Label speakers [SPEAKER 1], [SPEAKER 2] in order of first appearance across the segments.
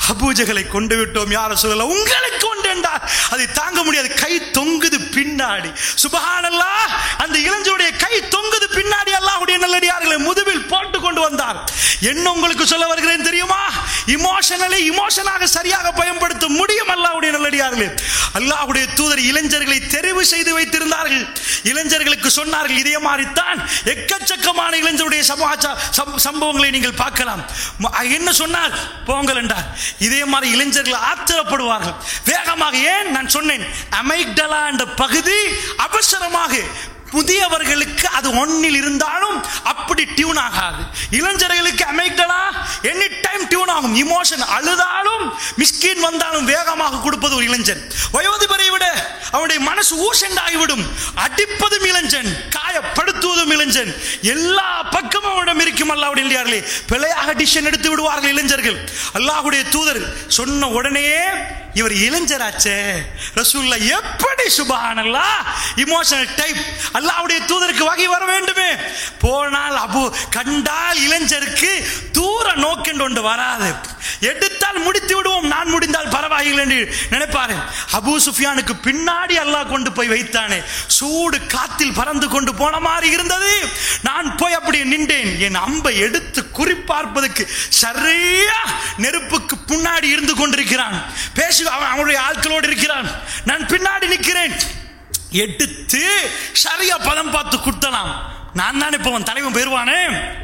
[SPEAKER 1] அபூஜகளை கொண்டு விட்டோம் யார சொல்லல உங்களுக்கு உண்டு என்றார் அதை தாங்க முடியாது கை தொங்குது பின்னாடி சுபஹானல்லா அந்த இளைஞருடைய கை தொங்குது பின்னாடி அல்லாஹ்வுடைய நல்லடியார்களை முதுவில் போட்டு கொண்டு வந்தார் என்ன உங்களுக்கு சொல்ல வருகிறேன் தெரியுமா இமோஷனலி இமோஷனாக சரியாக பயன்படுத்த முடியும் அல்லாஹ்வுடைய நல்லடியார்களே அல்லாஹ்வுடைய தூதர் இளைஞர்களை தெரிவு செய்து வைத்திருந்தார்கள் இளைஞர்களுக்கு சொன்னார்கள் இதே மாதிரித்தான் எக்கச்சக்கமான இளைஞருடைய சமாச்சார சம்- சம்பவங்களை நீங்கள் பார்க்கலாம் ம- என்ன சொன்னார் போங்கள் என்றார் இதே மாதிரி இளைஞர்கள் ஆத்திரப்படுவார்கள் வேகமாக ஏன் நான் சொன்னேன் அமைக்டலா என்ற பகுதி அவசரமாக புதியவர்களுக்கு அது ஒன்னில் இருந்தாலும் அப்படி டியூன் ஆகாது இளைஞர்களுக்கு அமைக்டலா எனி டைம் டியூன் ஆகும் இமோஷன் அழுதாலும் மிஸ்கின் வந்தாலும் வேகமாக கொடுப்பது ஒரு இளைஞன் வயோதிபரை விட அவனுடைய மனசு ஊசண்டாகிவிடும் அடிப்பதும் இளைஞன் காயப்படுத்துவதும் இளைஞன் எல்லா பக்கமும் அவனிடம் இருக்கும் அல்லாவுடைய இல்லையார்களே பிழையாக டிசிஷன் எடுத்து விடுவார்கள் இளைஞர்கள் அல்லாஹ்வுடைய தூதர் சொன்ன உடனே இவர் இளைஞராச்சே ரசூல்லா எப்படி சுபஹானல்லா இமோஷனல் டைப் அல்லாஹ்வுடைய தூதருக்கு வகை வர வேண்டுமே போனால் அபு கண்டால் இளைஞருக்கு தூர நோக்கென்று ஒன்று வராது எடுத்தால் முடித்து விடுவோம் நான் முடிந்தால் பரவாயில்லை என்று நினைப்பாரு அபூ சுஃபியானுக்கு பின்னாடி அல்லாஹ் கொண்டு போய் வைத்தானே சூடு காத்தில் பறந்து கொண்டு போன மாதிரி இருந்தது நான் போய் அப்படியே நின்றேன் என் அம்பை எடுத்து குறிப்பார்ப்பதற்கு சரியா நெருப்புக்கு முன்னாடி இருந்து கொண்டிருக்கிறான் பேசி அவன் அவனுடைய ஆட்களோடு இருக்கிறான் நான் பின்னாடி நிற்கிறேன் எடுத்து சரியா பதம் பார்த்து குத்தலாம் நான் தான் இப்போ அவன் தலைவன் போயிருவானே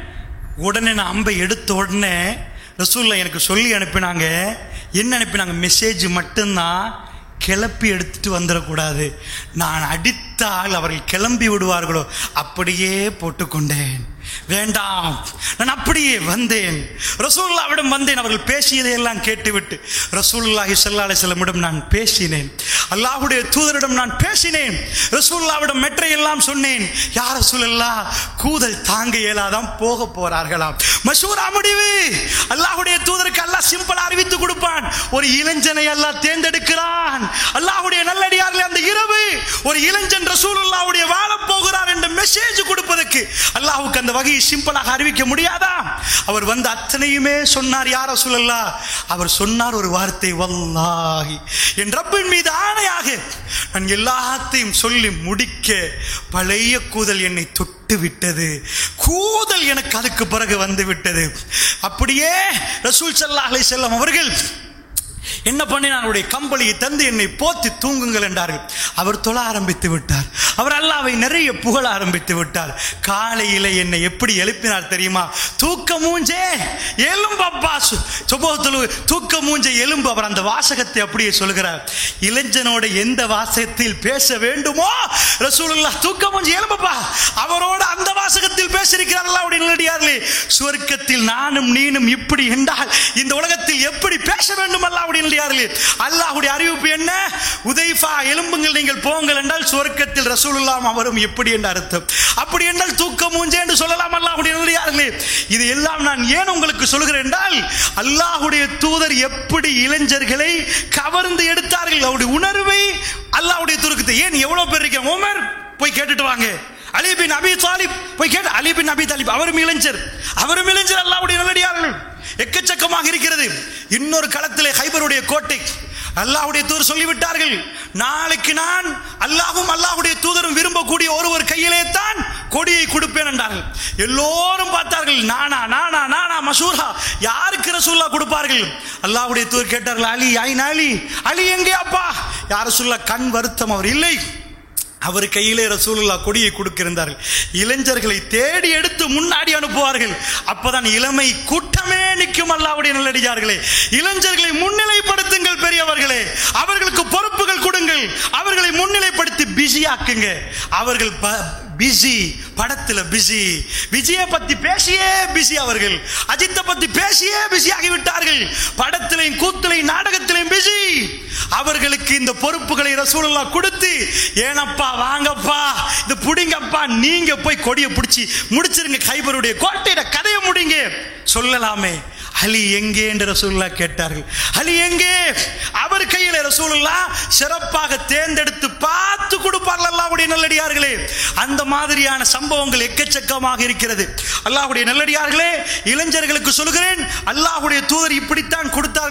[SPEAKER 1] உடனே நான் அம்பை எடுத்த உடனே ரசூல்லா எனக்கு சொல்லி அனுப்பினாங்க என்ன அனுப்பினாங்க மெசேஜ் மட்டும்தான் கிளப்பி எடுத்துட்டு வந்துடக்கூடாது நான் அடித்தால் அவர்கள் கிளம்பி விடுவார்களோ அப்படியே போட்டுக்கொண்டேன் வேண்டாம் நான் அப்படியே வந்தேன் ரசூல்லாவிடம் வந்தேன் அவர்கள் பேசியதை எல்லாம் கேட்டுவிட்டு ரசூல்லாஹி ஸல்லல்லாஹு அலைஹி வஸல்லமிடம் நான் பேசினேன் அல்லாஹ்வுடைய தூதரிடம் நான் பேசினேன் ரசூல்லாவிடம் மெற்றை எல்லாம் சொன்னேன் யார் ரசூலல்லா கூதல் தாங்க இயலாதான் போக போறார்களாம் மஷூரா முடிவு அல்லாஹ்வுடைய தூதருக்கு அல்லாஹ் சிம்பிளா அறிவித்து கொடுப்பான் ஒரு இளைஞனை அல்லாஹ் தேர்ந்தெடுக்கிறான் அல்லாஹ்வுடைய நல்லடியார்களே அந்த இரவு ஒரு இளைஞன் ரசூலுல்லாஹ்வுடைய வாழ போகிறார் என்ற மெசேஜ் கொடுப்பதற்கு அல்லாஹ்வுக்கு அந்த வகையை சிம்பிளாக அறிவிக்க முடியாதா அவர் வந்து அத்தனையுமே சொன்னார் யார் ரசூலல்லா அவர் சொன்னார் ஒரு வார்த்தை வல்லாஹி என் ரப்பின் மீது ஆணையாக நான் எல்லாத்தையும் சொல்லி முடிக்க பழைய கூதல் என்னை தொட்டு விட்டது கூதல் எனக்கு அதுக்கு பிறகு வந்து விட்டது அப்படியே ரசூல் ஸல்லல்லாஹு அலைஹி வஸல்லம் அவர்கள் என்ன பண்ணினார் அவருடைய கம்பளியை தந்து என்னை போத்தி தூங்குங்கள் என்றார்கள் அவர் தொழ ஆரம்பித்து விட்டார் அவர் அல்லாவை நிறைய புகழ ஆரம்பித்து விட்டார் காலையில என்னை எப்படி எழுப்பினார் தெரியுமா தூக்க மூஞ்சே எலும்பப்பா சுபோத்தலு தூக்க மூஞ்சே எலும்பு அவர் அந்த வாசகத்தை அப்படியே சொல்கிறார் இளைஞனோட எந்த வாசகத்தில் பேச வேண்டுமோ ரசூலுல்லாஹ் தூக்க மூஞ்சி எலும்பப்பா அவரோட அந்த வாசகத்தில் பேசியிருக்கிறார் அல்லாவுடைய நல்லடியார்களே சுவர்க்கத்தில் நானும் நீனும் இப்படி என்றால் இந்த உலகத்தில் எப்படி பேச வேண்டும் அல்லாவுடைய நல்லடியார்களே அல்லாஹ்வுடைய அறிவிப்பு என்ன உதைஃபா எலும்புங்கள் நீங்கள் போங்கள் என்றால் சுவர்க்கத்தில் ரசூலுல்லாம் அவரும் எப்படி என்று அர்த்தம் அப்படி என்றால் தூக்க மூஞ்சே என்று சொல்லலாம் அல்லாஹ்வுடைய நல்லடியார்களே இது எல்லாம் நான் ஏன் உங்களுக்கு சொல்கிறேன் என்றால் அல்லாஹ்வுடைய தூதர் எப்படி இளைஞர்களை கவர்ந்து எடுத்தார்கள் அவருடைய உணர்வை அல்லாஹ்வுடைய துருக்கத்தை ஏன் எவ்வளவு பேர் இருக்கீங்க உமர் போய் கேட்டுட்டு வாங்க அலி பின் அபி தாலிப் போய் கேட்டு அலி பின் அபி தாலிப் அவரும் இளைஞர் அவரும் இளைஞர் அல்லாஹ்வுடைய நல்லடியார்கள் எக்கச்சக்கமாக இருக்கிறது இன்னொரு களத்திலே ஹைபருடைய கோட்டை அல்லாஹ்வுடைய தூதர் சொல்லிவிட்டார்கள் நாளைக்கு நான் அல்லாஹ்வும் அல்லாஹ்வுடைய தூதரும் விரும்பக்கூடிய ஒருவர் கையிலே தான் கொடியை கொடுப்பேன் என்றார்கள் எல்லோரும் பார்த்தார்கள் நானா நானா நானா மசூரா யாருக்கு ரசூல்லா கொடுப்பார்கள் அல்லாஹ்வுடைய தூதர் கேட்டார்கள் அலி ஐன் அலி அலி எங்கே அப்பா யார் ரசூல்லா கண் வருத்தம் அவர் இல்லை அவர் கையிலே ரசூலுல்லா கொடியை கொடுக்கிருந்தார்கள் இளைஞர்களை தேடி எடுத்து முன்னாடி அனுப்புவார்கள் அப்பதான் இளமை கூட்டமே நிற்கும் அல்லாவுடைய நல்லடியார்களே இளைஞர்களை முன்னிலைப்படுத்துங்கள் பெரியவர்களே அவர்களுக்கு பொறுப்புகள் கொடுங்கள் அவர்களை முன்னிலைப்படுத்தி பிஸி ஆக்குங்க அவர்கள் பிஸி படத்துல பிஸி விஜய பத்தி பேசியே பிஸி அவர்கள் அஜித்தை பத்தி பேசியே பிஸி ஆகிவிட்டார்கள் படத்திலையும் கூத்திலையும் நாடகத்திலையும் பிஸி அவர்களுக்கு இந்த பொறுப்புகளை ரசூலுல்லா கொடுத்து ஏனப்பா வாங்கப்பா இது புடிங்கப்பா நீங்க போய் கொடியை பிடிச்சி முடிச்சிருங்க கைபருடைய கோட்டையிட கதையை முடிங்க சொல்லலாமே அலி எங்கே என்று ரசூலுல்லா கேட்டார்கள் அலி எங்கே அவர் கையில் ரசூலுல்லா சிறப்பாக தேர்ந்தெடுத்து பார்த்து கொடுப்பார்கள் அல்லாஹ்வுடைய நல்லடியார்களே அந்த மாதிரியான சம்பவங்கள் எக்கச்சக்கமாக இருக்கிறது அல்லாஹ்வுடைய நல்லடியார்களே இளைஞர்களுக்கு சொல்கிறேன் அல்லாஹ்வுடைய தூதர் இப்படித்தான் கொடுத்தார்கள்